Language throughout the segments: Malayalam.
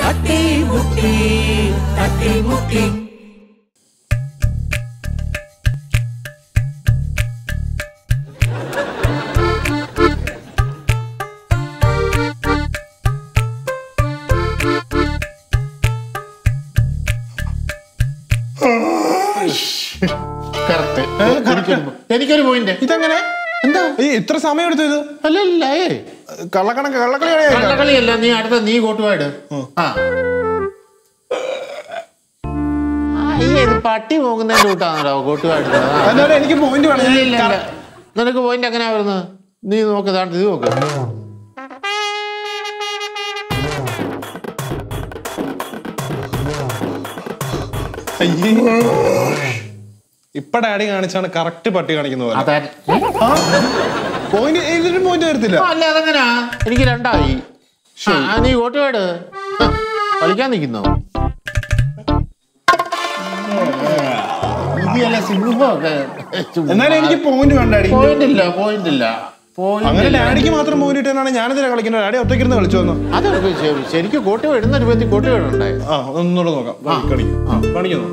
തട്ടിമുട്ടി തട്ടിമുട്ടി കറക്റ്റ് എനിക്കൊരു പോയിന്റ് ഇതെങ്ങനെ എന്താ ഈ ഇത്ര സമയം എടുത്തു ഇത് അല്ലല്ല ഏ കള്ളക്കണക്ക് കള്ളക്കളിയാണ് കള്ളക്കളിയല്ല നീ അടുത്ത നീ കോട്ടുപാട് ആ അയ്യേ, ഇത് പട്ടി പോകുന്നതിന്റെ കൂട്ടാണോ കോട്ടുപാട് എന്നാലും എനിക്ക് പോയിന്റ് വേണം ഇല്ല ഇല്ല ഇല്ല നിനക്ക് പോയിന്റ് എങ്ങനെയാ വരുന്നത് നീ നോക്ക് ദാണ്ട് ഇത് നോക്ക് അയ്യേ. ഇപ്പൊ ഡാഡി കാണിച്ചാണ് കറക്റ്റ് പട്ടി കാണിക്കുന്ന പോലെ അതാ പോയിന്റ് ഇതിന് പോയിന്റ് വരത്തില്ല അല്ല അതെങ്ങനാ എനിക്ക് രണ്ടായി ആ, ആ, നീ കോട്ടുപാട് കളിക്കാൻ നിൽക്കുന്നോ ഇതിയല്ല സിംഹമൊക്കെ എന്നാലും എനിക്ക് പോയിന്റ് വേണ്ട ഡാഡി പോയിന്റ് ഇല്ല പോയിന്റ് ഇല്ല പോയിന്റ് അങ്ങനെ ഇല്ല. ഡാഡിക്ക് മാത്രം പോയിന്റ് ഇട്ടാണ് ഞാനിതിനെ കളിക്കുന്നത് ഡാഡി ഒറ്റയ്ക്കിരുന്ന് കളിച്ചു വന്നു അതൊക്കെ ശരി. ശരിക്കും കോട്ടി വിടുന്ന രൂപത്തിൽ കോട്ടി വിടണ്ടേ ആ ഒന്നുകൂടെ നോക്കാം ആ. കളിക്കും കാണിക്കുന്നു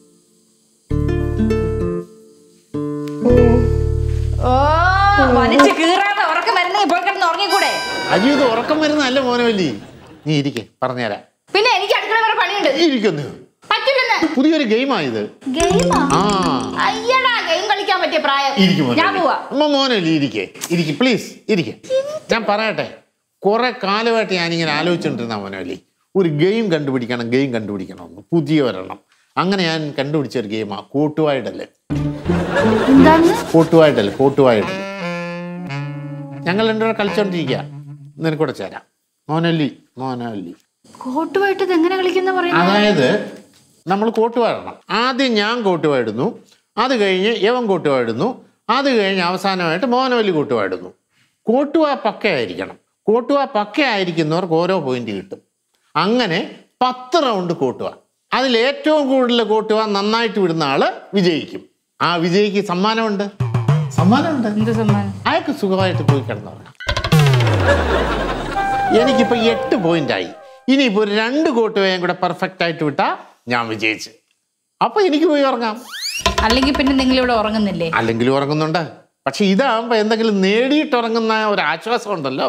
ഓ വലിച്ചു കീറാതെ ഉറക്കം വരുന്നേ ഇപ്പോൾ കിടന്ന് ഉറങ്ങിക്കൂടെ അജി ഇത് ഉറക്കം വരുന്നതല്ല മോനവല്ലി നീ ഇരിക്കെ പറഞ്ഞുതരാം പിന്നെ എനിക്ക് അടുക്കള വേറെ പണിയുണ്ട് ഇരിക്കുന്നു പറ്റില്ലെന്ന് പുതിയൊരു ഗെയിമായത് ഗെയിമാ ആ അയ്യടാ ഗെയിം കളിക്കാൻ പറ്റിയ പ്രായം ഇരിക്കും ഞാൻ പോവാ അമ്മ മോനല്ലേ ഇരിക്കെ ഇരിക്കെ പ്ലീസ് ഇരിക്കെ ഞാൻ പറയട്ടെ കുറെ കാലമായിട്ട് ഞാനിങ്ങനെ ആലോചിച്ചിട്ടിരുന്ന മോനവല്ലി ഒരു ഗെയിം കണ്ടുപിടിക്കണം ഗെയിം കണ്ടുപിടിക്കണം എന്ന് പുതിയ ഒരെണ്ണം അങ്ങനെ ഞാൻ കണ്ടുപിടിച്ച ഒരു ഗെയിമാണ് കൂട്ടുവായിടല്ലേ എന്താന്ന് കോട്ടുവായിട്ടല്ല കോട്ടുവായിട്ടല്ല ഞങ്ങൾ രണ്ടുപേരെ കളിച്ചോണ്ടിരിക്കുക നിനക്കൂടെ ചേരാം മോനല്ലി മോനല്ലി കോട്ടുമായിട്ട് ഇത് എങ്ങനെ കളിക്കുന്ന പറയുന്നത് അതായത് നമ്മൾ കോട്ടുവാടണം ആദ്യം ഞാൻ കോട്ടുവായിടുന്നു അത് കഴിഞ്ഞ് യവൻ കോട്ടുവായിടുന്നു അത് കഴിഞ്ഞ് അവസാനമായിട്ട് മോനവല്ലി കോട്ടുവായിടുന്നു കോട്ടുവ പക്കയായിരിക്കണം കോട്ടുവ പക്കയായിരിക്കുന്നവർക്ക് ഓരോ പോയിന്റ് കിട്ടും അങ്ങനെ പത്ത് റൗണ്ട് കോട്ടുവ അതിൽ ഏറ്റവും കൂടുതൽ കോട്ടുവ നന്നായിട്ട് വിടുന്ന ആള് വിജയിക്കും ആ വിജയിക്ക് സമ്മാനമുണ്ട് സമ്മാനമുണ്ട് എന്ത് സമ്മാനം അയാൾക്ക് സുഖമായിട്ട് പോയി കിടന്നുറങ്ങാം എനിക്കിപ്പോ എട്ട് പോയിന്റ് ആയി ഇനിയിപ്പോ ഒരു രണ്ട് കോട്ടുവയും കൂടെ പെർഫെക്റ്റ് ആയിട്ട് വിട്ടാ ഞാൻ വിജയിച്ച് അപ്പൊ എനിക്ക് പോയി ഉറങ്ങാം അല്ലെങ്കിൽ പിന്നെ നിങ്ങൾ ഇവിടെ ഉറങ്ങുന്നില്ലേ അല്ലെങ്കിൽ ഉറങ്ങുന്നുണ്ട് പക്ഷെ ഇതാകുമ്പോ എന്തെങ്കിലും നേടിയിട്ട് ഉറങ്ങുന്ന ഒരു ആശ്വാസം ഉണ്ടല്ലോ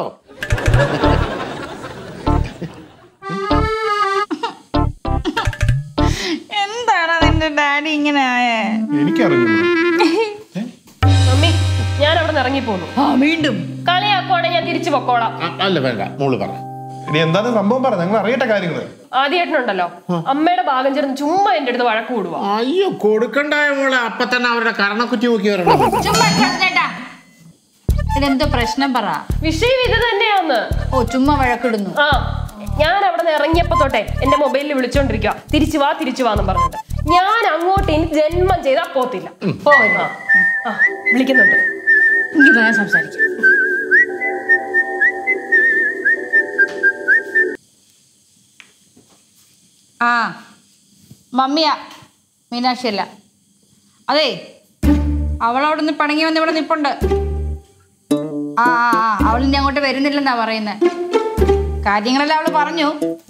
എന്താണ് നിന്റെ ഡാഡി ഇങ്ങനെ ആയേ എനിക്കറിഞ്ഞു മമ്മി ഞാൻ അവിടെ നിന്ന് ഇറങ്ങിപ്പോന്നു ആ വീണ്ടും കളിയാക്കുവാണെങ്കിൽ ഞാൻ തിരിച്ചു പൊക്കോളാം അ- അല്ല വേണ്ട മോള് പറ ഇനി എന്താണ് സംഭവം പറ നിങ്ങൾ അറിയട്ടെ കാര്യങ്ങൾ ആദ്യമായിട്ടുണ്ടല്ലോ അമ്മയുടെ ഭാഗം ചേർന്ന് ചുമ്മാ എന്റെ അടുത്ത് വഴക്ക് കൂടുക അയ്യോ കൊടുക്കണ്ടായ മോളെ അപ്പൊ തന്നെ അവരുടെ കരണക്കുറ്റി നോക്കി വരണം ചുമ്മാ ചേട്ടാ ഇതെന്തോ പ്രശ്നം പറ വിഷയം ഇത് തന്നെയാന്ന് ഓ ചുമ്മാ വഴക്കിടുന്നു ആ ഞാൻ അവിടെ നിന്ന് ഇറങ്ങിയപ്പോ തൊട്ടേ എന്റെ മൊബൈലിൽ വിളിച്ചോണ്ടിരിക്കുക തിരിച്ചു വാ തിരിച്ചു വാന്നും പറഞ്ഞിട്ട് ഞാൻ അങ്ങോട്ട് ഇനി ജന്മം ചെയ്താ പോത്തില്ല പോവരുത് ആ വിളിക്കുന്നുണ്ട് എനിക്ക് ഞാൻ സംസാരിക്കാം ആ മമ്മിയാ മീനാക്ഷി അല്ല അതെ അവളവിടെ നിന്ന് പണങ്ങി വന്ന് ഇവിടെ നിപ്പുണ്ട് ആ ആ ആ അവൾ ഇനി അങ്ങോട്ട് വരുന്നില്ലെന്നാ പറയുന്നത് കാര്യങ്ങളെല്ലാം അവള് പറഞ്ഞു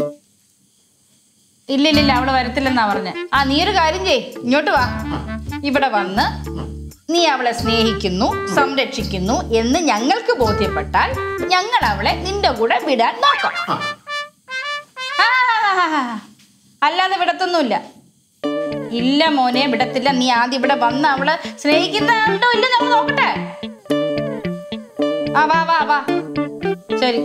ഇല്ല ഇല്ല ഇല്ല അവള് വരത്തില്ലെന്നാ പറഞ്ഞ ആ നീ ഒരു കാര്യം ചെയ് ഇങ്ങോട്ട് വാ ഇവിടെ വന്ന് നീ അവളെ സ്നേഹിക്കുന്നു സംരക്ഷിക്കുന്നു എന്ന് ഞങ്ങൾക്ക് ബോധ്യപ്പെട്ടാൽ ഞങ്ങൾ അവളെ നിന്റെ കൂടെ വിടാൻ നോക്കാം ആ, അല്ലാതെ വിടത്തൊന്നുമില്ല ഇല്ല മോനെ വിടത്തില്ല നീ ആദ്യം ഇവിടെ വന്ന് അവളെ സ്നേഹിക്കുന്നുണ്ടോ ഇല്ല നമ്മൾ നോക്കട്ടെ ആ വാ വാ വാ ശരി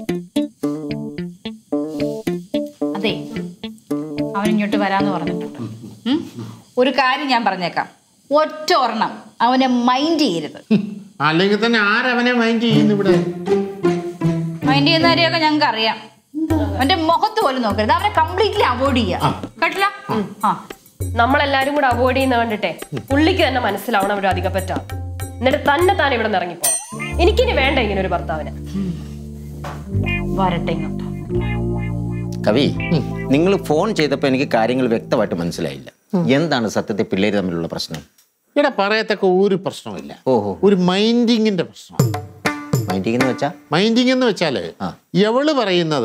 അതെ അവൻ ഇങ്ങോട്ട് വരാന്ന് പറഞ്ഞിട്ടുണ്ട് ഉം? ഒരു കാര്യം ഞാൻ പറഞ്ഞേക്കാം ഒറ്റ ഒരെണ്ണം അവനെ മൈൻഡ് ചെയ്യരുത് അല്ലെങ്കിൽ തന്നെ ആരവനെ മൈൻഡ് ചെയ്യുന്നു ഇവിടെ മൈൻഡ് ചെയ്യുന്ന കാര്യമൊക്കെ ഞങ്ങൾക്ക് അറിയാം അവന്റെ മുഖത്ത് പോലും നോക്കരുത് അവനെ കംപ്ലീറ്റ്ലി അവോയ്ഡ് ചെയ്യാം കേട്ടില്ല ആ നമ്മളെല്ലാരും കൂടെ അവോയ്ഡ് ചെയ്യുന്ന കണ്ടിട്ടെ പുള്ളിക്ക് തന്നെ മനസ്സിലാവണം ഒരു അധിക പറ്റാ എന്നിട്ട് തന്നെ താൻ ഇവിടെ നിന്ന് ഇറങ്ങിപ്പോണം എനിക്കിനി വേണ്ട ഇങ്ങനെ ഒരു ഭർത്താവിന് വരട്ടെ ഇങ്ങോട്ട് കവി നിങ്ങൾ ഫോൺ ചെയ്തപ്പോൾ എനിക്ക് കാര്യങ്ങൾ വ്യക്തമായിട്ട് മനസ്സിലായില്ല എന്താണ് സത്യത്തിൽ പിള്ളേര് തമ്മിലുള്ള പ്രശ്നം ഇവിടെ പറയത്തക്ക ഒരു പ്രശ്നമില്ല ഓഹോ ഒരു മൈൻഡിങ്ങിന്റെ പ്രശ്നം മൈൻഡിങ് എന്ന് വെച്ചാ മൈൻഡിങ് എന്ന് വെച്ചാല് ആ. എവള് പറയുന്നത്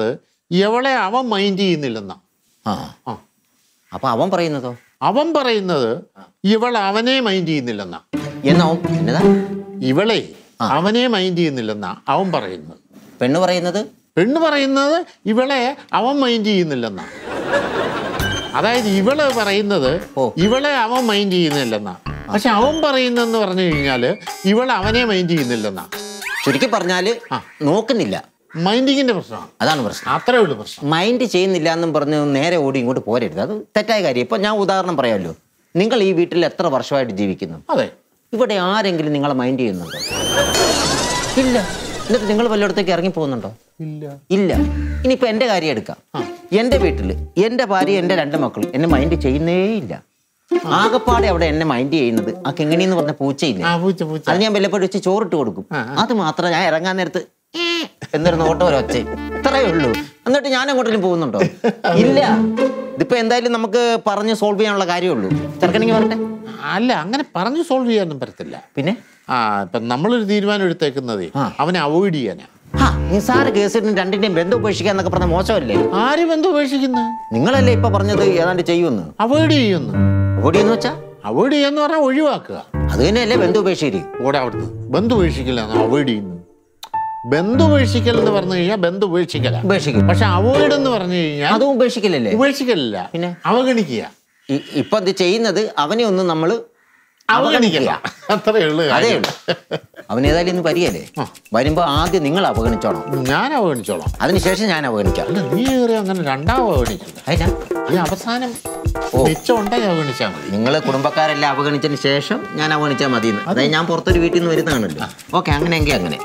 ഇവളെ അവൻ മൈൻഡ് ചെയ്യുന്നില്ലെന്നാ ആ ആ അപ്പൊ അവൻ പറയുന്നതോ അവൻ പറയുന്നത് ഇവൾ അവനെ മൈൻഡ് ചെയ്യുന്നില്ലെന്നാ എന്നോ എന്നതാ ഇവളെ അവനെ മൈൻഡ് ചെയ്യുന്നില്ലെന്നാ അവൻ പറയുന്നത് പെണ്ണ് പറയുന്നത് പെണ്ണ് പറയുന്നത് ഇവളെ അവൻ മൈൻഡ് ചെയ്യുന്നില്ലെന്നാ അതായത് ഇവള് പറയുന്നത് ഓ. ഇവളെ അവൻ മൈൻഡ് ചെയ്യുന്നില്ലെന്നാ പക്ഷെ അവൻ പറയുന്നെന്ന് പറഞ്ഞു കഴിഞ്ഞാല് ഇവൾ അവനെ മൈൻഡ് ചെയ്യുന്നില്ലെന്നാ ചുരുക്കി പറഞ്ഞാല് നോക്കുന്നില്ല മൈൻഡിങ്ങിന്റെ പ്രശ്നമാണ് അതാണ് പ്രശ്നം അത്രേ ഉള്ളൂ പ്രശ്നം മൈൻഡ് ചെയ്യുന്നില്ല എന്നും പറഞ്ഞ് നേരെ ഓടി ഇങ്ങോട്ട് പോരരുത് അത് തെറ്റായ കാര്യം ഇപ്പൊ ഞാൻ ഉദാഹരണം പറയാമല്ലോ നിങ്ങൾ ഈ വീട്ടിൽ എത്ര വർഷമായിട്ട് ജീവിക്കുന്നു അതെ ഇവിടെ ആരെങ്കിലും നിങ്ങളെ മൈൻഡ് ചെയ്യുന്നുണ്ടോ ഇല്ല എന്നിട്ട് നിങ്ങൾ വല്ലയിടത്തേക്ക് ഇറങ്ങി പോകുന്നുണ്ടോ ഇല്ല ഇല്ല ഇനിയിപ്പോ എന്റെ കാര്യം എടുക്കാം എന്റെ വീട്ടിൽ എന്റെ ഭാര്യ എന്റെ രണ്ട് മക്കളും എന്നെ മൈൻഡ് ചെയ്യുന്നേ ഇല്ല ആകപ്പാടെ അവിടെ എന്നെ മൈൻഡ് ചെയ്യുന്നത് ആ കിങ്ങണി എന്ന് പറഞ്ഞ പൂച്ചയില്ലേ ആ പൂച്ച പൂച്ച അത് ഞാൻ വല്ലപ്പോഴും വെച്ച് ചോറിട്ട് കൊടുക്കും അത് മാത്രം ഞാൻ ഇറങ്ങാൻ നേരത്ത് ഏ എന്നൊരു നോട്ടം ഒരു ഒച്ച ഇത്രയേ ഉള്ളൂ എന്നിട്ട് ഞാൻ അങ്ങോട്ടും പോകുന്നുണ്ടോ ഇല്ല ഇതിപ്പോ എന്തായാലും നമുക്ക് പറഞ്ഞ് സോൾവ് ചെയ്യാനുള്ള കാര്യമുള്ളൂ ചെറുക്കണെങ്കിൽ പറഞ്ഞെ അല്ല അങ്ങനെ പറഞ്ഞു സോൾവ് ചെയ്യാനൊന്നും പറ്റത്തില്ല പിന്നെ ആ ഇപ്പൊ നമ്മളൊരു തീരുമാനം എടുത്തേക്കുന്നതേ അവനെ അവോയ്ഡ് ചെയ്യാനാ ഹാ നിസാര കേസിന് രണ്ടിന്റെയും ബന്ധം ഉപേക്ഷിക്കുക എന്നൊക്കെ പറഞ്ഞ മോശമല്ലേ ആര് ബന്ധം ഉപേക്ഷിക്കുന്നത് നിങ്ങളല്ലേ ഇപ്പൊ പറഞ്ഞത് ഏതാണ്ട് ചെയ്യുമെന്ന് അവോയ്ഡ് ചെയ്യുന്നു ഓടിയെന്ന് വെച്ചാ അവോയ്ഡ് ചെയ്യാന്ന് പറഞ്ഞാൽ ഒഴിവാക്കുക അത് തന്നെയല്ലേ ബന്ധം ഉപേക്ഷിരി ഓടെ അവിടുന്ന് ബന്ധം ഉപേക്ഷിക്കില്ല അവോയ്ഡ് ചെയ്യുന്നു ബന്ധം ഉപേക്ഷിക്കൽ എന്ന് പറഞ്ഞു കഴിഞ്ഞാൽ ബന്ധം ഉപേക്ഷിക്കല ഉപേക്ഷിക്കും പക്ഷെ അവോയ്ഡ് എന്ന് പറഞ്ഞു കഴിഞ്ഞാൽ അതും ഉപേക്ഷിക്കില്ലല്ലേ ഉപേക്ഷിക്കലില്ല പിന്നെ? അവഗണിക്കുക ഇ- ഇപ്പൊ ഇത് ചെയ്യുന്നത് അവനെ ഒന്ന് നമ്മള് അവഗണിക്കില്ല അത്രേ ഉള്ളൂ അതേ കാര്യം. ഉള്ളൂ അവൻ ഏതായാലും ഇന്ന് വരികയല്ലേ വരുമ്പോ ആദ്യം നിങ്ങൾ അവഗണിച്ചോണം ഞാൻ അവഗണിച്ചോളാം അതിനുശേഷം ഞാൻ അവഗണിക്കാം അല്ല നീ കയറി അങ്ങനെ രണ്ടാം അവഗണിക്കില്ല അതിനാ ഈ അവസാനം മിച്ചം ഉണ്ടെങ്കിൽ അവഗണിച്ചാൽ മതി നിങ്ങൾ കുടുംബക്കാരെല്ലാം അവഗണിച്ചതിന് ശേഷം ഞാൻ അവഗണിച്ചാൽ മതി അതായത് ഞാൻ പുറത്തൊരു വീട്ടിൽ നിന്ന് വരുന്നതാണല്ലോ ഓക്കെ അങ്ങനെയെങ്കിൽ അങ്ങനെ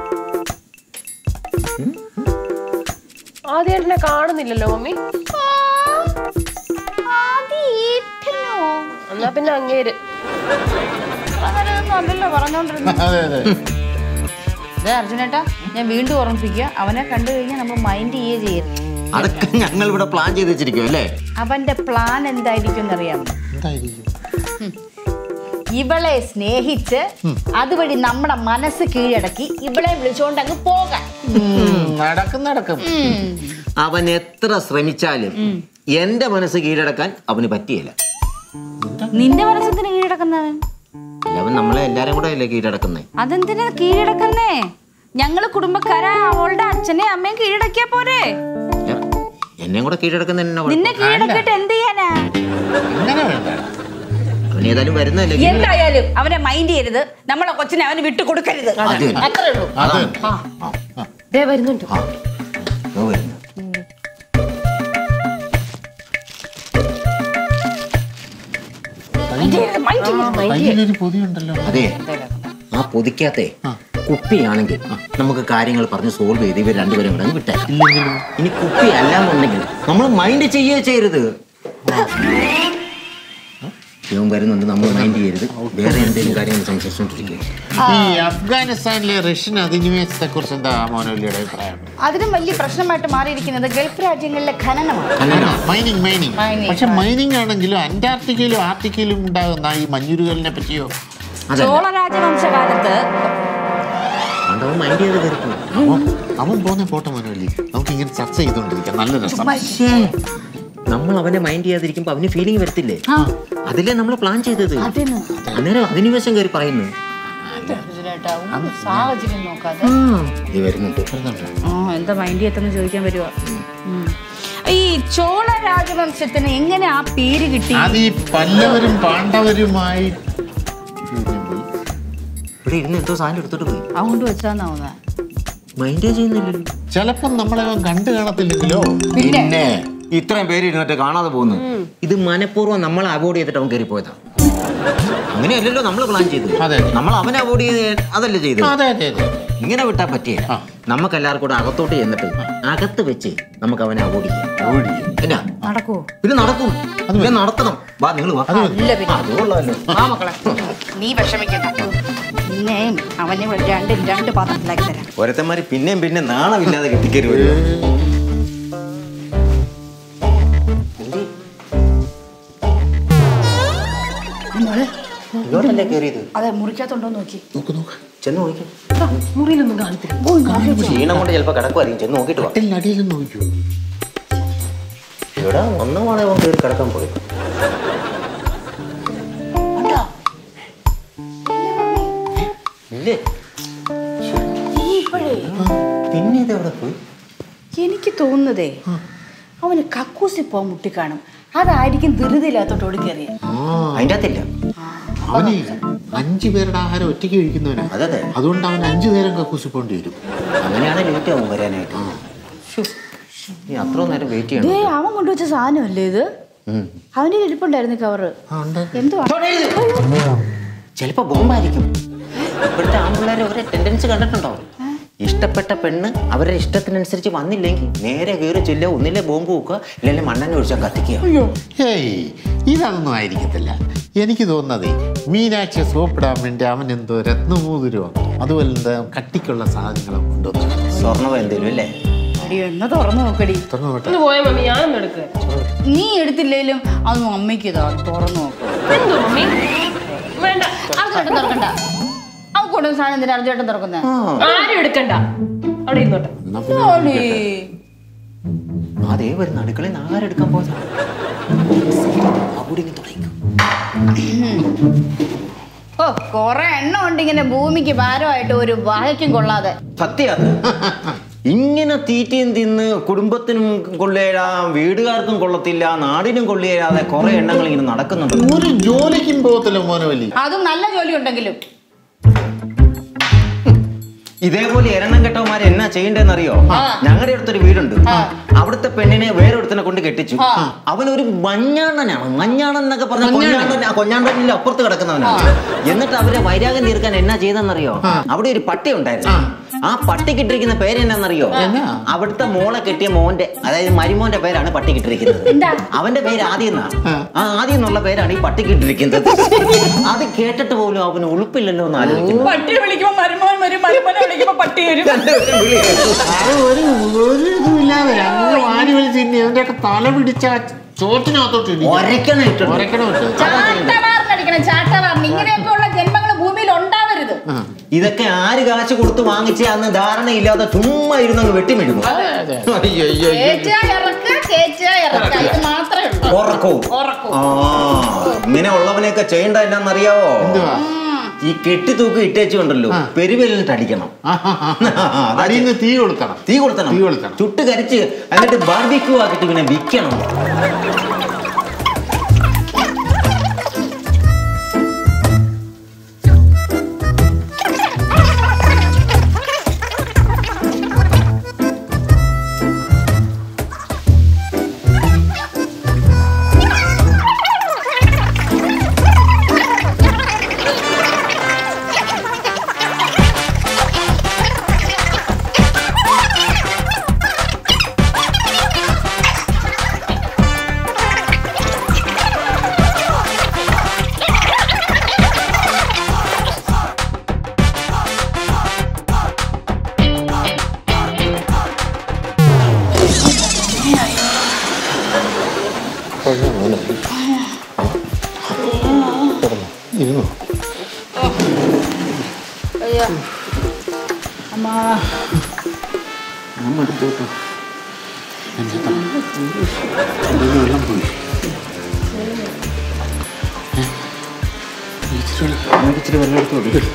ആദ്യമായിട്ട് കാണുന്നില്ലല്ലോ മമ്മി എന്നാ പിന്നെ അങ്ങേര് അങ്ങനെയൊന്നും അല്ലല്ലോ പറഞ്ഞോണ്ടിരുന്നത് അതെ അതെ ദേ അർജുനേട്ടാ ഞാൻ വീണ്ടും ഓർമ്മിപ്പിക്കുക അവനെ കണ്ടു കഴിഞ്ഞാൽ നമ്മൾ മൈൻഡ് ചെയ്യുകയേ ചെയ്യരുത് അതൊക്കെ ഞങ്ങൾ ഇവിടെ പ്ലാൻ ചെയ്ത് വെച്ചിരിക്കും അല്ലേ അവന്റെ പ്ലാൻ എന്തായിരിക്കും എന്നറിയാമോ എന്തായിരിക്കും ഇവളെ സ്നേഹിച്ച് അതുവഴി നമ്മുടെ മനസ്സ് കീഴടക്കി ഇവളെ വിളിച്ചോണ്ട് അങ്ങ് പോകാൻ ഉം, നടക്കും നടക്കും അവൻ എത്ര ശ്രമിച്ചാലും എന്റെ മനസ്സ് കീഴടക്കാൻ അവന് പറ്റിയില്ല നിന്റെ മനസ്സെന്തിനാ കീഴടക്കുന്നവൻ അല്ല, അവൻ നമ്മളെ എല്ലാരും കൂടെ അല്ലേ കീഴടക്കുന്നേ അതെന്തിനാ കീഴടക്കുന്നേ ഞങ്ങള് കുടുംബക്കാരാ അവളുടെ അച്ഛനെയും അമ്മയും കീഴടക്കിയാ പോരെ അല്ല, എന്നെയും കൂടെ കീഴടക്കുന്ന എന്നാ നിന്നെ കുഴപ്പം? കീഴടക്കിട്ട് എന്ത് ചെയ്യാനാ അങ്ങനെ വേണ്ട അവൻ ഏതായാലും വരുന്നല്ലേ കീഴട- എന്തായാലും അവനെ മൈൻഡ് ചെയ്യരുത് നമ്മളെ കൊച്ചിനെ അവന് വിട്ടു കൊടുക്കരുത് അത് തന്നെ. അത്രേ ഉള്ളൂ അതാണ്. ദേ വരുന്നുണ്ട് ആ, ദോ വരുന്നു. കയ്യിലൊരു പൊതിയുണ്ടല്ലോ അതെ ആ പൊതിക്കാത്തെ കുപ്പിയാണെങ്കിൽ നമുക്ക് കാര്യങ്ങൾ പറഞ്ഞ് സോൾവ് ചെയ്ത് ഇവർ രണ്ടുപേരും കൂടെ അങ്ങ് വിട്ടേക്കാം ഇനി കുപ്പി അല്ലാന്നുണ്ടെങ്കിൽ നമ്മൾ മൈൻഡ് ചെയ്യേ ചെയ്യരുത് ഇവൻ വരുന്നുണ്ട് നമ്മൾ മൈൻഡ് ചെയ്യരുത് വേറെ എന്തെങ്കിലും കാര്യങ്ങൾ സംസാരിച്ചുകൊണ്ടിരിക്കുക ഈ അഫ്ഗാനിസ്ഥാനിലെ റഷ്യൻ അധിനിവേശത്തെ കുറിച്ച് എന്താ മോനോലിയുടെ അഭിപ്രായം അതിനും വലിയ പ്രശ്നമായിട്ട് മാറിയിരിക്കുന്നത് ഗൾഫ് രാജ്യങ്ങളിലെ ഖനനമാണ് മൈനിങ് മൈനിങ് Mining. പക്ഷെ മൈനിങ് ആണെങ്കിലും അന്റാർട്ടിക്കയിലും ആർട്ടിക്കയിലും ഉണ്ടാകുന്ന ഈ മഞ്ഞുരുകലിനെ പറ്റിയോ അതല്ല ചോള രാജവംശകാലത്ത് അതുകൊണ്ട് മൈൻഡ് ചെയ്ത് കയറിപ്പോ അവൻ അവൻ പോന്നെ പോട്ടെ മോനോലി നമുക്ക് ഇങ്ങനെ ചർച്ച ചെയ്തുകൊണ്ടിരിക്കാം നല്ല രസം നമ്മൾ അവനെ മൈൻഡ് ചെയ്യാതിരിക്കുമ്പോ അവന് ഫീലിംഗ് വരത്തില്ലേ അതിലേ നമ്മൾ പ്ലാൻ ചെയ്തത് അന്നേരം അധിനിവേശം കയറി പറയുന്നു സാഹചര്യം നോക്കാതെ ഇത് വരുന്നുണ്ട് ആ, എന്താ മൈൻഡ് എത്തുന്ന ചോദിക്കാൻ വരുവാ ഉം. ഈ ചോള രാജവംശത്തിന് എങ്ങനെ ആ പേര് കിട്ടി അത് ഈ പല്ലവരും പാണ്ഡവരുമായി ഇവിടെ ഇരുന്ന് എന്തോ സാധനം എടുത്തോട്ട് പോയി അതുകൊണ്ട് വെച്ചാന്നാ തോന്നുന്നത് മൈൻഡേ ചെയ്യുന്നില്ലല്ലോ ചിലപ്പം നമ്മളെ അവൻ കണ്ടു കാണത്തില്ലെങ്കിലോ പിന്നെ ഇത്രയും പേര് ഇരുന്നിട്ട് കാണാതെ പോകുന്നു ഇത് മനഃപൂർവ്വം നമ്മൾ അവോയ്ഡ് ചെയ്തിട്ട് അവൻ കയറി പോയതാ അങ്ങനെയല്ലല്ലോ നമ്മൾ പ്ലാൻ ചെയ്തത് അതെ. നമ്മൾ അവനെ അവോയ്ഡ് ചെയ്ത് അതല്ലേ ചെയ്തത് അതെ അതെ അതെ ഇങ്ങനെ വിട്ടാ പറ്റിയില്ല നമുക്ക് എല്ലാവർക്കും കൂടെ അകത്തോട്ട് ചെന്നിട്ട് അകത്ത് വെച്ച് നമുക്ക് അവനെ അവോയ്ഡ് ചെയ്യാം എന്നാ നടക്കുവോ പിന്നെ നടക്കും പിന്നെ നടത്തണം വാ നിങ്ങൾ വാ ഇല്ല പിന്നെ അത് കൊള്ളാമല്ലോ ആ മക്കളെ നീ വിഷമിക്കണ്ട പിന്നെയും അവനെ ഇവിടെ രണ്ട് രണ്ട് പാത്രത്തിലാക്കി തരാം ഓരോരുത്തന്മാര് പിന്നെയും പിന്നെ നാണമില്ലാതെ കെട്ടിക്കരുത് ഇങ്ങോട്ടല്ലേ കയറിയത് അതെ മുറിക്കകത്തുണ്ടോ നോക്കി നോക്ക് നോക്ക് ചെന്ന് നോക്കി മുറിയിലൊന്നും കാണത്തില്ല ക്ഷീണം കൊണ്ട് ചിലപ്പോ കിടക്കുമായിരിക്കും ചെന്ന് നോക്കിട്ട് വാ അടിയിൽ നോക്കൂ ഇവിടെ ഒന്നും വേണേ അവൻ കയറി കിടക്കാൻ പോയി ഇല്ലേ പിന്നെ ഇത് എവിടെ പോയി എനിക്ക് തോന്നുന്നതേ അവന് കക്കൂസി പോകാൻ മുട്ടിക്കാണും അതായിരിക്കും ധൃതിയില്ലാത്തോട്ട് ഓടിക്കേറിയ അതിൻ്റെ അകത്തില്ല അവന് അഞ്ചു പേരുടെ ആഹാരം ഒറ്റയ്ക്ക് കഴിക്കുന്നവനാ അതെ അതെ അതുകൊണ്ട് അവൻ അഞ്ചു നേരം കക്കൂസി പോകേണ്ടി വരും അങ്ങനെയാണ് ലേറ്റ് ആവും വരാനായിട്ട് ശ്ശോ, നീ അത്ര നേരം വെയിറ്റ് ദേ ചെയ്യണം അവൻ കൊണ്ടുവച്ച സാധനമല്ലേ ഇത് ഉം. അവന്റെ ഇരിപ്പുണ്ടായിരുന്നു കവറ് ആ, ഉണ്ട്. എന്തുവാ ചിലപ്പോ ബോംബായിരിക്കും ഇപ്പോഴത്തെ ആൺപിള്ളേരെ ഒരേ ടെൻഡൻസി കണ്ടിട്ടുണ്ടോ ഇഷ്ടപ്പെട്ട പെണ്ണ് അവരുടെ ഇഷ്ടത്തിനനുസരിച്ച് വന്നില്ലെങ്കിൽ നേരെ കയറി ചെല്ലുക ഒന്നില്ലേ ബോംബ് വെക്കുക ഇല്ലെങ്കിൽ മണ്ണെണ്ണ ഒഴിച്ചാൽ കത്തിക്കുക ഹേയ് ഇതൊന്നും ആയിരിക്കത്തില്ല എനിക്ക് തോന്നുന്നതേ മീനാക്ഷി സോപ്പിടാൻ വേണ്ടി അവൻ എന്തോ രത്നമോതിരോ അതുപോലെ എന്താ കട്ടിക്കുള്ള സാധനങ്ങളും കൊണ്ടുവന്നു സ്വർണ്ണം എന്തേലും അല്ലേ അടി എന്നാ തുറന്നു നോക്കടി തുറന്നു നോട്ടെ ഒന്ന് പോയ മമ്മി ഞാനൊന്നും എടുക്കുക നീ എടുത്തില്ലേലും അതൊന്നും അമ്മയ്ക്ക് ഇതാ തുറന്നു നോക്കും എന്തോ മമ്മി വേണ്ട അർജുനേട്ടൻ തുറക്കണ്ട അവൻ കൊണ്ടുവന്ന സാധനം എന്തിനാ അർജുനേട്ടൻ തുറക്കുന്നത് ആരും എടുക്കണ്ട അവിടെ ഇരുന്നോട്ടെ എന്നാ പിന്നെ അതേ വരുന്ന അടുക്കളയിൽ നിന്ന് ആഹാരം എടുക്കാൻ പോയതാണ് അവിടെ തുടങ്ങിക്കും ഓ കൊറേ എണ്ണ ഉണ്ട് ഇങ്ങനെ ഭൂമിക്ക് ഭാരമായിട്ട് ഒരു വകയ്ക്കും കൊള്ളാതെ സത്യാണ് ഇങ്ങനെ തീറ്റയും തിന്ന് കുടുംബത്തിനും കൊള്ളേരാ വീടുകാർക്കും കൊള്ളത്തില്ല നാടിനും കൊള്ളിയേരാതെ കുറെ എണ്ണങ്ങൾ ഇങ്ങനെ നടക്കുന്നുണ്ട് ഒരു ജോലിക്കും പോകത്തില്ല മോനവലി അതും നല്ല ജോലി ഉണ്ടെങ്കിലും ഇതേപോലെ എരണം കെട്ടവന്മാർ എന്നാ ചെയ്യണ്ടെന്നറിയോ ഞങ്ങളുടെ അടുത്തൊരു വീടുണ്ട് അവിടുത്തെ പെണ്ണിനെ വേറെ ഒരുത്തനെ കൊണ്ട് കെട്ടിച്ചു അവനൊരു മഞ്ഞാണ്ടനാണ് മഞ്ഞാണൻ എന്നൊക്കെ പറഞ്ഞ കൊഞ്ഞാണ്ടൻ കൊഞ്ഞാണ്ടനിൽ അപ്പുറത്ത് കിടക്കുന്നവനാണ് എന്നിട്ട് അവരെ വൈരാഗ്യം തീർക്കാൻ എന്നാ ചെയ്തെന്നറിയോ അവിടെ ഒരു പട്ടി ഉണ്ടായിരുന്നു ആ പട്ടിക്ക് ഇട്ടിരിക്കുന്ന പേര് എന്നാന്നറിയോ അവിടുത്തെ മോളെ കെട്ടിയ മോന്റെ അതായത് മരുമോന്റെ പേരാണ് പട്ടിക്ക് ഇട്ടിരിക്കുന്നത് അവന്റെ പേര് ആദ്യം എന്നാ ആ ആദ്യം എന്നുള്ള പേരാണ് ഈ പട്ടിക്ക് ഇട്ടിരിക്കുന്നത് അത് കേട്ടിട്ട് പോലും അവന് ഉളുപ്പില്ലല്ലോ എന്ന് ആലോചിക്കുന്നു പട്ടി വിളിക്കുമ്പോ മരുമോൻ വരും മരുമോനെ വിളിക്കുമ്പോ പട്ടി വരും അത് ഒരു ഒരു ഇതുമില്ലാതെ അങ്ങ് വാരി വലിച്ച് തിന്നി അവൻ്റെയൊക്കെ തല പിടിച്ച ആ ചോറ്റിനകത്തോട്ട് ഇടിക്കും. ഒരക്കണം ഇട്ടു ഉരക്കണം ഇട്ട്. ചാട്ടവാറിനടിക്കണം ചാട്ടവാറിന് ഇങ്ങനെയൊക്കെ ഉള്ള ജന്മങ്ങൾ ഭൂമിയിൽ ഉണ്ടാവരുത് ഇതൊക്കെ ആര് കാശ് കൊടുത്ത് വാങ്ങിച്ച അന്ന് ധാരണയില്ലാതെ ചുമ്മാ ഇരുന്നങ്ങ് വെട്ടിമെഴുകും കേറ്റാ ഇറക്ക കേറ്റാ ഇറക്ക ഇത് മാത്രമേ ഉള്ളൂ ഉറക്കവും ഉറക്കവും. ആ ഇങ്ങനെ ഉള്ളവനെയൊക്കെ ചെയ്യേണ്ട എന്നാന്നറിയാവോ എന്തുവാ ഈ കെട്ടിത്തൂക്ക് ഇട്ടേച്ചുണ്ടല്ലോ പെരുവിരലിട്ട് അടിക്കണം അടിയിൽ നിന്ന് തീ കൊടുക്കണം തീ കൊടുത്തണം തീ കൊടുക്കണം. ചുട്ട് കരിച്ച് എന്നിട്ട് ബാർബിക്യൂ ആക്കിട്ട് പിന്നെ വിൽക്കണം ഇരുന്നു അയ്യോ അമ്മാ എൻ്റെ ത- എൻ്റെ വെള്ളം പോയി ഏ? ഇച്ചിരി വെള്ളം- ഇച്ചിരി വെള്ളം എടുത്ത് കൊടുക്ക്.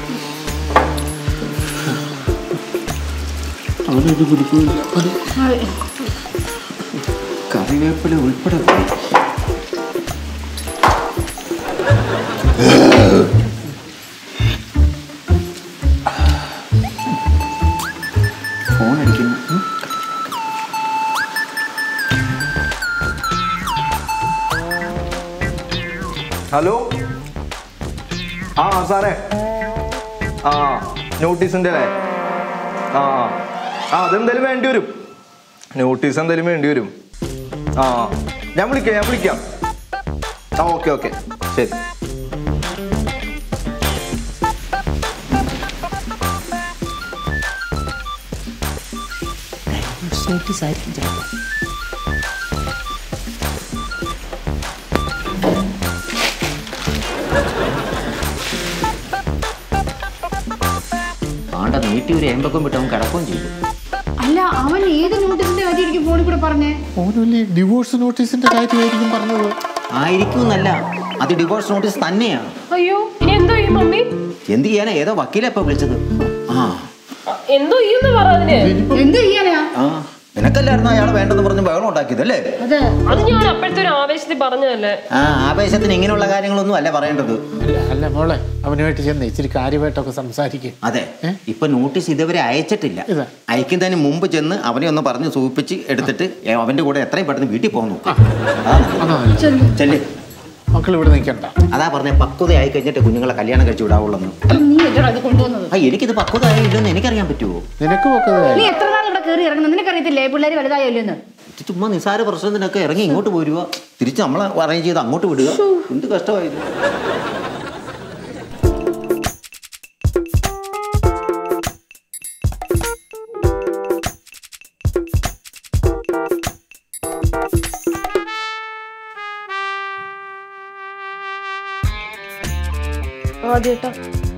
അവനൊരു കുടിക്കില്ല അത് കറിവേപ്പില ഉൾപ്പെടെ പോയി. ഫോൺ അടിക്കുന്നു ഉം. ഹലോ ആ സാറേ ആ നോട്ടീസിൻ്റെ അല്ലേ ആ ആ അതെന്തായാലും വേണ്ടി വരും നോട്ടീസ് എന്തായാലും വേണ്ടി വരും ആ ഞാൻ വിളിക്കാം ഞാൻ വിളിക്കാം ആ ഓക്കെ ഓക്കെ ശരി വീട്ടിൽ ഒരു ഏമ്പക്കം വിട്ട് അവൻ കിടക്കുകയും ചെയ്തു അല്ല അവൻ ഏത് നോട്ടീസിന്റെ കാര്യമായിരിക്കും ഫോണിൽ കൂടെ പറഞ്ഞേ ഓനല്ലേ ഡിവോഴ്സ് നോട്ടീസിന്റെ കാര്യമായിരിക്കും പറഞ്ഞത് ആയിരിക്കും എന്നല്ല അത് ഡിവോഴ്സ് നോട്ടീസ് തന്നെയാണ് അയ്യോ ഇനി എന്തോ ചെയ്യും മമ്മി എന്ത് ചെയ്യാനാ ഏതോ വക്കീലപ്പ വിളിച്ചത് ആ എന്തോ ചെയ്യുന്നു പറ അതിന് എന്ത് ചെയ്യാനാ ആ നിനക്കല്ലായിരുന്നു അയാൾ വേണ്ടെന്ന് പറഞ്ഞ് ബഹളം ഉണ്ടാക്കിയത് അല്ലേ അതെ അത് ഞാൻ അപ്പോഴത്തെ ഒരു ആവേശത്തിൽ പറഞ്ഞതല്ലേ ആ ആവേശത്തിന് ഇങ്ങനെയുള്ള കാര്യങ്ങളൊന്നും അല്ല പറയേണ്ടത് അല്ല അല്ല മോളെ അവനുമായിട്ട് ചെന്ന് ഇച്ചിരി കാര്യമായിട്ടൊക്കെ സംസാരിക്കും അതെ ഇപ്പൊ നോട്ടീസ് ഇതുവരെ അയച്ചിട്ടില്ല ഇല്ല. അയക്കുന്നതിന് മുമ്പ് ചെന്ന് അവനെ ഒന്ന് പറഞ്ഞ് സൂചിപ്പിച്ച് എടുത്തിട്ട് ഏ, അവന്റെ കൂടെ എത്രയും പെട്ടെന്ന് വീട്ടിൽ പോകാൻ നോക്കാം അതാ നല്ലത്. ചെല്ല് മക്കൾ ഇവിടെ നിൽക്കണ്ട അതാ പറഞ്ഞ പക്വതയായി കഴിഞ്ഞിട്ട് കുഞ്ഞുങ്ങളെ കല്യാണം കഴിച്ചു വിടാവുള്ളൂ നീ എത്ര അത് കൊണ്ടുവന്നത് ആ എനിക്കിത് പക്വതയായില്ലെന്ന് എനിക്കറിയാൻ പറ്റുമോ നിനക്ക് ഒക്കെ നീ എത്ര നാൾ ഇവിടെ കയറി ഇറങ്ങുന്നത് നിനക്കറിയത്തില്ലേ പിള്ളേര് വലുതായല്ലോ എന്ന് ഇത് ചുമ്മാ നിസാര പ്രശ്നത്തിനൊക്കെ ഇറങ്ങി ഇങ്ങോട്ട് പോരുക തിരിച്ച് നമ്മളെ അറേഞ്ച് ചെയ്ത് അങ്ങോട്ട് വിടുക എന്ത് കഷ്ടമായത് ആദ്യേട്ടാ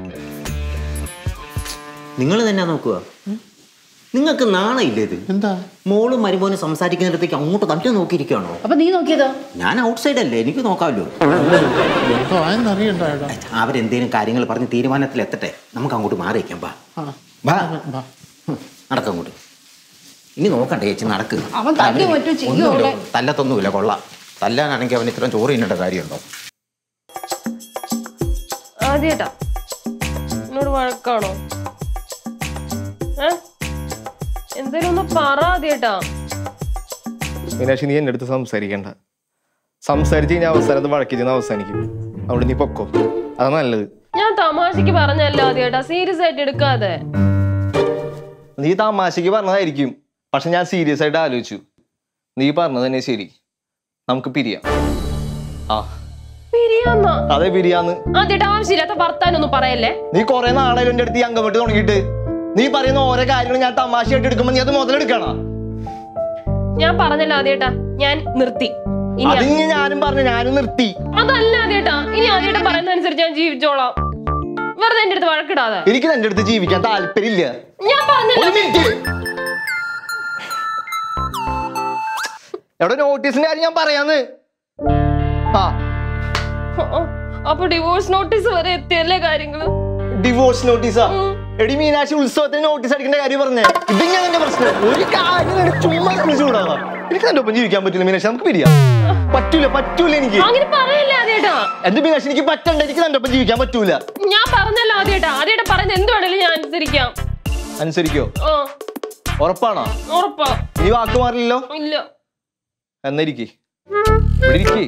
നിങ്ങൾ തന്നെ നോക്കുക നിങ്ങൾക്ക് നാണയില്ലേ ഇത് എന്താ മോളും മരുമോനും സംസാരിക്കുന്നിടത്തേക്ക് അങ്ങോട്ട് തന്നെ നോക്കിയിരിക്കുകയാണോ അപ്പൊ നീ നോക്കിയതോ ഞാൻ ഔട്ട് സൈഡ് അല്ലേ എനിക്ക് നോക്കാമല്ലോ എന്തോ ആയെന്നറിയണ്ട ഏട്ടാ അവരെന്തേലും കാര്യങ്ങൾ പറഞ്ഞ് തീരുമാനത്തിൽ എത്തട്ടെ നമുക്ക് അങ്ങോട്ട് മാറിയിക്കാം ബാ ആ, ബാ വാ. നടക്കാം അങ്ങോട്ട് ഇനി നോക്കണ്ടേ ചേച്ചി നടക്ക് അവൻ തല്ലി മറ്റും ചെയ്യും ഒന്നുമില്ല, അവിടെ. തല്ലത്തൊന്നുമില്ല കൊള്ളാം തല്ലാനാണെങ്കിൽ അവൻ ഇത്രയും ചോറ് തിന്നേണ്ട കാര്യമുണ്ടോ ആദ്യേട്ടാ എന്നോട് വഴക്കാണോ ഏ എന്തേലും ഒന്ന് പറ ആദ്യേട്ടാ മീനാക്ഷി നീ എൻ്റെ അടുത്ത് സംസാരിക്കണ്ട സംസാരിച്ച് കഴിഞ്ഞാൽ അവസാനത്ത് വഴക്കി ചെന്ന് അവസാനിക്കും അവിടെ നീ പൊക്കോ അതാ നല്ലത് ഞാൻ തമാശക്ക് പറഞ്ഞല്ല ആദ്യേട്ടാ സീരിയസ് ആയിട്ട് എടുക്കാതെ നീ തമാശക്ക് പറഞ്ഞതായിരിക്കും പക്ഷെ ഞാൻ സീരിയസ് ആയിട്ട് ആലോചിച്ചു നീ പറഞ്ഞത് തന്നെ ശരി നമുക്ക് പിരിയാം ആ പിരിയാന്നാ അതെ പിരിയാന്ന് ആദ്യേട്ടാ ആവശ്യമില്ലാത്ത വർത്താനൊന്നും പറയല്ലേ നീ കുറെ നാളായാലും എൻ്റെ അടുത്ത് ഈ അംഗം വെട്ടി തുടങ്ങിയിട്ട് നീ പറയുന്ന ഓരോ കാര്യങ്ങൾ ഞാൻ തമാശയായിട്ട് എടുക്കുമ്പോൾ നീ അത് മുതലെടുക്കണ ഞാൻ പറഞ്ഞല്ലോ ആദ്യേട്ടാ ഞാൻ നിർത്തി ഇനി അതിന് ഞാനും പറഞ്ഞു ഞാനും നിർത്തി അതല്ല ആദ്യേട്ടാ ഇനി ആദ്യേട്ടാ പറയുന്ന അനുസരിച്ച് ഞാൻ ജീവിച്ചോളാം വെറുതെ എന്റെ അടുത്ത് വഴക്കിടാതെ എനിക്ക് നിന്റെ അടുത്ത് ജീവിക്കാൻ താല്പര്യമില്ല ഞാൻ പറഞ്ഞല്ലോ ഒരു മിനിറ്റ് എവിടെ നോട്ടീസിന്റെ കാര്യം ഞാൻ പറയാന്ന് ആ ഓ, അപ്പൊ ഡിവോഴ്സ് നോട്ടീസ് വരെ എത്തിയല്ലേ കാര്യങ്ങള് ഡിവോഴ്സ് നോട്ടീസാ എടി മീനാക്ഷി ഉത്സവത്തിന് നോട്ടീസ് അടിക്കേണ്ട കാര്യം പറഞ്ഞേ ഇത് ഞാൻ എന്റെ പ്രശ്നം ഒരു കാര്യം നിനക്ക് ചുമ്മാ വിളിച്ചു വിടാവാ എനിക്ക് നിന്റെ ഒപ്പം ജീവിക്കാൻ പറ്റില്ല മീനാക്ഷി നമുക്ക് പിരിയാം പറ്റൂല പറ്റൂല എനിക്ക് അങ്ങനെ പറയല്ലേ ആദ്യേട്ടാ എന്റെ മീനാക്ഷി എനിക്ക് പറ്റണ്ട എനിക്ക് നിന്റെ ഒപ്പം ജീവിക്കാൻ പറ്റൂല ഞാൻ പറഞ്ഞല്ലോ ആദ്യേട്ടാ ആദ്യേട്ടാ പറയുന്നത് എന്ത് വേണേലും ഞാൻ അനുസരിക്കാം അനുസരിക്കോ ആ ഉറപ്പാണോ ഉറപ്പാ ഇനി വാക്ക് മാറില്ലല്ലോ ഇല്ല എന്നിരിക്കെ ഇവിടെ ഇരിക്കേ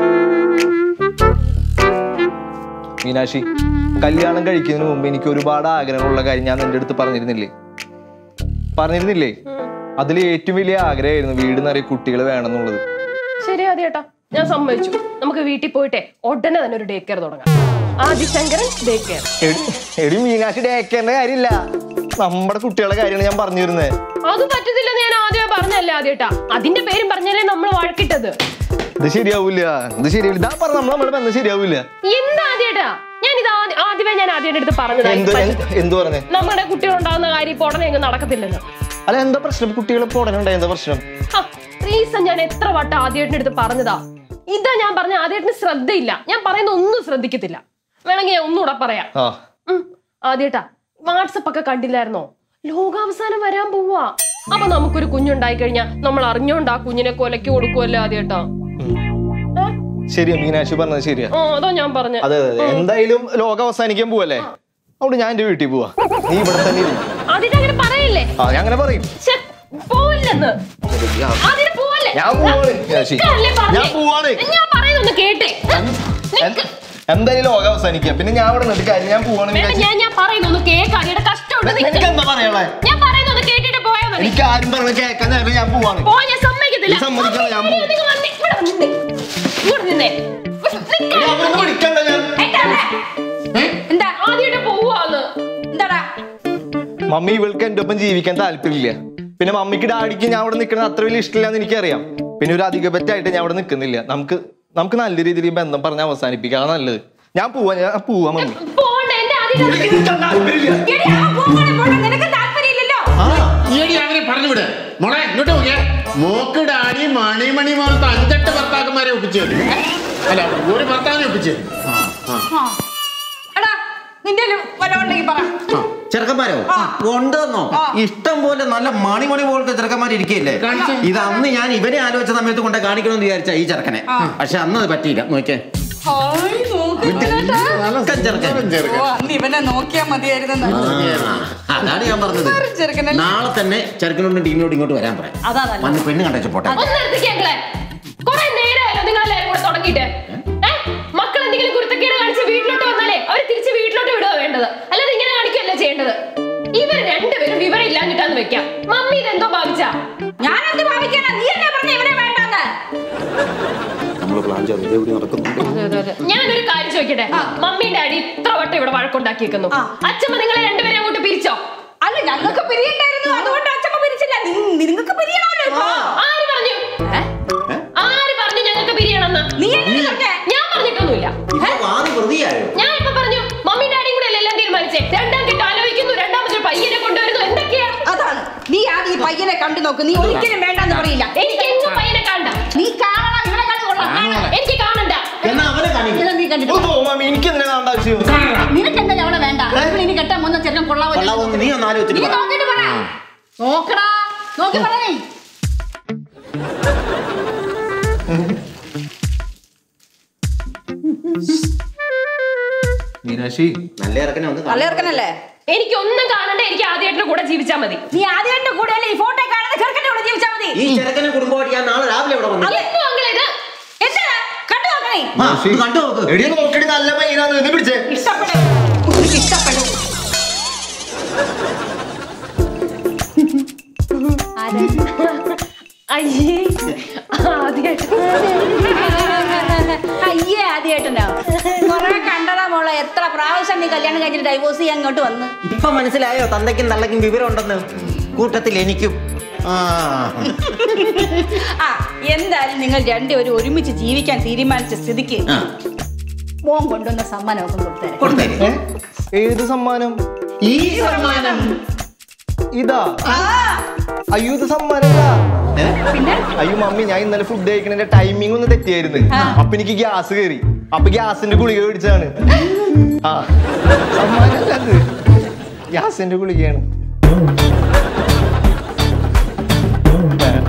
മീനാക്ഷി കല്യാണം കഴിക്കുന്നതിന് മുമ്പ് എനിക്ക് ഒരുപാട് ആഗ്രഹമുള്ള കാര്യം ഞാൻ നിന്റെ അടുത്ത് പറഞ്ഞിരുന്നില്ലേ പറഞ്ഞിരുന്നില്ലേ അതിൽ ഏറ്റവും വലിയ ആഗ്രഹമായിരുന്നു വീട് നിറയെ കുട്ടികൾ വേണമെന്നുള്ളത് ശരി ആദ്യേട്ടാ ഞാൻ സമ്മതിച്ചു നമുക്ക് വീട്ടിൽ പോയിട്ടെ ഉടനെ തന്നെ ഒരു ഡേ കെയർ തുടങ്ങാം ആദിശങ്കരൻ ഡേ കെയർ എടി എടി മീനാക്ഷി ഡേക്കേണ്ട കാര്യമില്ല നമ്മുടെ കുട്ടികളുടെ കാര്യമാണ് ഞാൻ പറഞ്ഞിരുന്നത് അത് പറ്റത്തില്ലെന്ന് ഞാൻ ആദ്യമേ പറഞ്ഞല്ലേ ആദ്യേട്ടാ അതിന്റെ പേരും പറഞ്ഞല്ലേ നമ്മൾ വഴക്കിട്ടത് ഇത് ശരിയാവൂല ഇത് ശരിയാവില്ല ഇതാ പറഞ്ഞ നമ്മളെ നമ്മുടെ ബന്ധം ശരിയാവൂല എന്താ ആദ്യേട്ടാ ഞാൻ ഇത് ആദ്യ- ആദ്യമേ ഞാൻ ആദ്യം അടുത്ത് എന്ത് പറഞ്ഞതായി എന്ത് എന്ത് പറഞ്ഞേ നമ്മുടെ കുട്ടികളുണ്ടാകുന്ന കാര്യം ഇപ്പൊ ഉടനെ അങ്ങ് നടക്കത്തില്ലെന്ന് അല്ല എന്താ പ്രശ്നം കുട്ടികളെ ഇപ്പൊ ഉടനെ ഉണ്ടായി എന്താ പ്രശ്നം റീസൺ ഞാൻ എത്ര വട്ടം ആദ്യേട്ടൻ്റെ അടുത്ത് പറഞ്ഞതാ ഇതാ ഞാൻ പറഞ്ഞ ആദ്യേട്ടന് ശ്രദ്ധയില്ല ഞാൻ പറയുന്ന ഒന്നും ശ്രദ്ധിക്കത്തില്ല വേണമെങ്കിൽ ഞാൻ ഒന്നുകൂടെ പറയാം ആ ഉം. ആദ്യേട്ടാ വാട്സപ്പ് ഒക്കെ കണ്ടില്ലായിരുന്നോ ലോകാവസാനം വരാൻ പോവാ അപ്പൊ നമുക്കൊരു കുഞ്ഞുണ്ടായി കഴിഞ്ഞാൽ നമ്മൾ അറിഞ്ഞോണ്ട് ആ കുഞ്ഞിനെ കൊലക്ക് കൊടുക്കുമല്ലോ ആദ്യേട്ടാ ഏ? ശരിയാ മീനാക്ഷി പറഞ്ഞത് ശരിയാ ആ അതാ ഞാൻ പറഞ്ഞ അതെ അതെ അതെ. എന്തായാലും ലോകം അവസാനിക്കാൻ പോവല്ലേ അവിടെ ഞാൻ എന്റെ വീട്ടിൽ പോവാ നീ ഇവിടെ തന്നെ ഇരുന്നു ആദ്യേട്ട അങ്ങനെ പറയല്ലേ ആ ഞാൻ അങ്ങനെ പറയും ശ്ശെ, പോവില്ലെന്ന് ആദ്യേട്ട പോവല്ലേ ഞാൻ പോവാണ് മീനാക്ഷി. നിക്കല്ലേ പറഞ്ഞേ? ഞാൻ പോവാണ് ഞാൻ പറയുന്നൊന്ന് കേട്ടെ എന്ത്- എന്തായാലും ലോകം അവസാനിക്കാം പിന്നെ ഞാൻ ഇവിടെ നിന്നിട്ട് കാര്യം ഞാൻ പോവാണ് വേണ്ട മീനാക്ഷി. ഞാൻ ഞാൻ പറയുന്നൊന്ന് കേക്ക് ആദ്യേട്ട കഷ്ടമുണ്ട് നിനക്ക് നിക്ക്. എന്താ പറയാളെ ഞാൻ പറയുന്നൊന്ന് കേട്ടിട്ട് പോയാ മതി എനിക്ക് ആരും പറഞ്ഞ കേൾക്കാൻ നേരം ഞാൻ പോവാണ് പോ ഞാൻ സമ്മതിക്കത്തില്ല നീ സമ്മതിക്കില്ല, ഞാൻ സമ്മതിക്കില്ല, നിങ്ങൾ വന്നേ, ഇവിടെ വന്നേ. ഇങ്ങോട്ട് നിന്നേ. നിക്ക്. എടി, അവിടുന്ന് വിളിക്കണ്ട ഞാൻ എന്താണ്? എന്താ ആദ്യമായിട്ട് പോവാന്ന് എന്താടാ മമ്മി ഇവൾക്ക് എന്റെ ഒപ്പം ജീവിക്കാൻ താല്പര്യമില്ല പിന്നെ മമ്മിക്ക് ഡാഡിക്ക് ഞാൻ അവിടെ നിൽക്കുന്നത് അത്ര വലിയ ഇഷ്ടമില്ലാന്ന് എനിക്കറിയാം പിന്നെ ഒരു അധിക പറ്റായിട്ട് ഞാൻ അവിടെ നിൽക്കുന്നില്ല നമുക്ക് നമുക്ക് നല്ല രീതിയിൽ ഈ ബന്ധം പറഞ്ഞ് അവസാനിപ്പിക്കാം അതാ നല്ലത് ഞാൻ പോവാ ഞാൻ പോവാ മമ്മി പോണ്ട എന്റെ ആദ്യം എനിക്ക് നിൽക്കാൻ താല്പര്യമില്ല എടി, ആ പോകണേ, പോകണേ, നിനക്ക് ഇവിടെ മോളെ ഇങ്ങോട്ട് നോക്കിയേ മോക്ക് ഡാഡി മണിമണി പോലത്തെ അഞ്ചെട്ട് ഭർത്താക്കന്മാരെ ഒപ്പിച്ചു തരും അല്ല ഒരു ഭർത്താവിനെ ഒപ്പിച്ചു തരും ആ, ആ. എടാ നിന്റെ വല്ല ഉണ്ടെങ്കിൽ പറ ചെറുക്കന്മാരോ ഉണ്ടെന്നോ ഇഷ്ടം പോലെ നല്ല മണിമണി പോലത്തെ ചെറുക്കന്മാർ ഇരിക്കുകയല്ലേ കാണിച്ചേ. ഇത് അന്ന് ഞാൻ ഇവനെ ആലോചിച്ച സമയത്ത് കൊണ്ട് കാണിക്കണമെന്ന് വിചാരിച്ച ഈ ചെറുക്കനെ പക്ഷെ അന്ന് അത് പറ്റിയില്ല നോക്കിയേ ഹായ്, നോക്ക് കേട്ടാ. നല്ല ചെറുക്കൻ. സുന്ദരൻ ചെറുക്കൻ. ഓ, അന്ന് ഇവനെ നോക്കിയാ മതിയായിരുന്നു ആ, അതാണ് ഞാൻ പറഞ്ഞത് ചെറുക്കനല്ലേ? നാളെ തന്നെ ചെറുക്കനോട് ടീമിനോട് ഇങ്ങോട്ട് വരാൻ പറയാം അതാ നല്ലത്. വന്ന് പെണ്ണ് കണ്ടു പോട്ടെ ഒന്ന് നിർത്തിക്കേങ്ങളെ കുറെ നേരമായല്ലോ നിങ്ങൾ എല്ലാവരും കൂടെ തുടങ്ങിയിട്ട് ഏ? മക്കൾ എന്തെങ്കിലും കുരുത്തക്കേട് കാണിച്ച് വീട്ടിലോട്ട് വന്നാലേ അവര് തിരിച്ച് വീട്ടിലോട്ട് വിടുക വേണ്ടത് അല്ലാതെ ഇങ്ങനെ കാണിക്കുകയല്ല ചെയ്യേണ്ടത് ഇവർ രണ്ടുപേരും വിവരം ഇല്ലാഞ്ഞിട്ടാന്ന് വെക്കാം മമ്മി ഇതെന്തോ ഭാവിച്ചാ ഞാനെന്ത് ഭാവിക്കാനാ നീ എന്നെ പറഞ്ഞ ഇവനെ വേണ്ടെന്ന് നമ്മൾ പ്ലാൻ ചെയ്ത് ഇതെവിടെ നടക്കുന്നുണ്ട് ഞാനൊരു കാര്യം ചോദിക്കട്ടെ മമ്മി ഡാഡി ഇത്ര വട്ടം ഇവിടെ വഴക്കുണ്ടാക്കിയേക്കുന്നു ആ. അച്ഛമ്മ നിങ്ങളെ രണ്ടുപേരും അങ്ങോട്ട് പിരിച്ചോ അല്ല ഞങ്ങൾക്ക് പിരിയണ്ടായിരുന്നു അതുകൊണ്ട് അച്ഛമ്മ പിരിച്ചില്ല നി- നിങ്ങൾക്ക് പിരിയണമല്ലോ ഇപ്പൊ. ആര് പറഞ്ഞു ഏ? ആര് പറഞ്ഞു ഞങ്ങൾക്ക് പിരിയണമെന്ന് നീ എന്നെ പറഞ്ഞേ ഞാൻ പറഞ്ഞിട്ടൊന്നുമില്ല ഇപ്പൊ വാദി പ്രതിയായോ ഞാൻ ഇപ്പൊ പറഞ്ഞു മമ്മി ഡാഡിയും കൂടെ അല്ലേ എല്ലാം തീരുമാനിച്ചേ രണ്ടാം കിട്ട് ആലോചിക്കുന്നു രണ്ടാമതൊരു പയ്യനെ കൊണ്ടുവരുന്നു എന്തൊക്കെയാ അതാണ് നീ ആദ്യം ഈ പയ്യനെ കണ്ടു നോക്ക് നീ ഒരിക്കലും വേണ്ടെന്ന് പറയില്ല എനിക്ക് എങ്ങും പയ്യനെ കണ്ട നീ കാണണം ഇവനെ കണ്ടു കൊള്ളാം കാണുമോളെ. എനിക്ക് കാണണ്ട എന്നാ അവനെ കാണിക്കും ഇതാ നീ കണ്ടിട്ട് എനിക്ക് എന്തിനാ കാണേണ്ട ആവശ്യം നിനക്ക് എന്താ അവളെ വേണ്ട ഇവിടെ ഇനി കെട്ടാൻ പോകുന്ന ചെറുക്കൻ കൊള്ളാവോ കൊള്ളാവോന്ന് നീ ഒന്ന് ആലോചിച്ചിട്ട് നീ പറ. നോക്കിട്ട് പറ നോക്കടാ നോക്കി പറയേ മീനാക്ഷി നല്ല ഇറക്കനെ ഒന്ന് നല്ല ചെറുക്കനല്ലേ എനിക്ക് ഒന്നും കാണണ്ട എനിക്ക് ആദ്യമായിട്ട് കൂടെ ജീവിച്ചാ മതി നീ ആദ്യം കൂടെ അല്ലേ ഈ ഫോട്ടോ കാണുന്ന ചെറുക്കൻ്റെ കൂടെ ജീവിച്ചാൽ മതി ഈ ചെറുക്കനെ കുടുംബമായിട്ട് ഞാൻ നാളെ രാവിലെ ഇവിടെ വന്നു എന്തോ അങ്കിൾ ഇത് എന്താ കണ്ടു നോക്കണേ ആ, ഇത് കണ്ടു നോക്ക് എടി നോക്കടി നല്ല പയ്യനാന്ന് നീ പിടിച്ചേ ഇഷ്ടപ്പെടും എനിക്ക് ഇഷ്ടപ്പെടും അയ്യേ ആദ്യമായിട്ട് അയ്യേ ആദ്യമായിട്ടുണ്ടോ കൊറേ കണ്ടടാ മോളെ എത്ര പ്രാവശ്യം നീ കല്യാണം കഴിഞ്ഞിട്ട് ഡൈവോഴ്സ് ചെയ്യാൻ ഇങ്ങോട്ട് വന്ന് ഇപ്പൊ മനസ്സിലായോ തന്തയ്ക്കും തള്ളയ്ക്കും വിവരം ഉണ്ടെന്ന് കൂട്ടത്തിൽ എനിക്കും ആ ആ എന്തായാലും നിങ്ങൾ രണ്ടുപേരും ഒരുമിച്ച് ജീവിക്കാൻ തീരുമാനിച്ച സ്ഥിതിക്ക് ആ, മോൻ കൊണ്ടുവന്ന സമ്മാനമൊക്കെ കൊടുത്തേരെ കൊടുത്തേര്. ഏത് സമ്മാനം ഈ സമ്മാനം ഇതാ ആ, അയ്യോ ഇത് സമ്മാനല്ല ഏ? പിന്നെ അയ്യോ മമ്മി ഞാൻ ഇന്നലെ ഫുഡ് കഴിക്കണതിന്റെ ടൈമിംഗ് ഒന്ന് തെറ്റിയായിരുന്നു അപ്പൊ എനിക്ക് ഗ്യാസ് കയറി അപ്പൊ ഗ്യാസിന്റെ ഗുളിക മേടിച്ചാണ് ആ സമ്മാനല്ല അത് ഗ്യാസിന്റെ ഗുളികയാണ്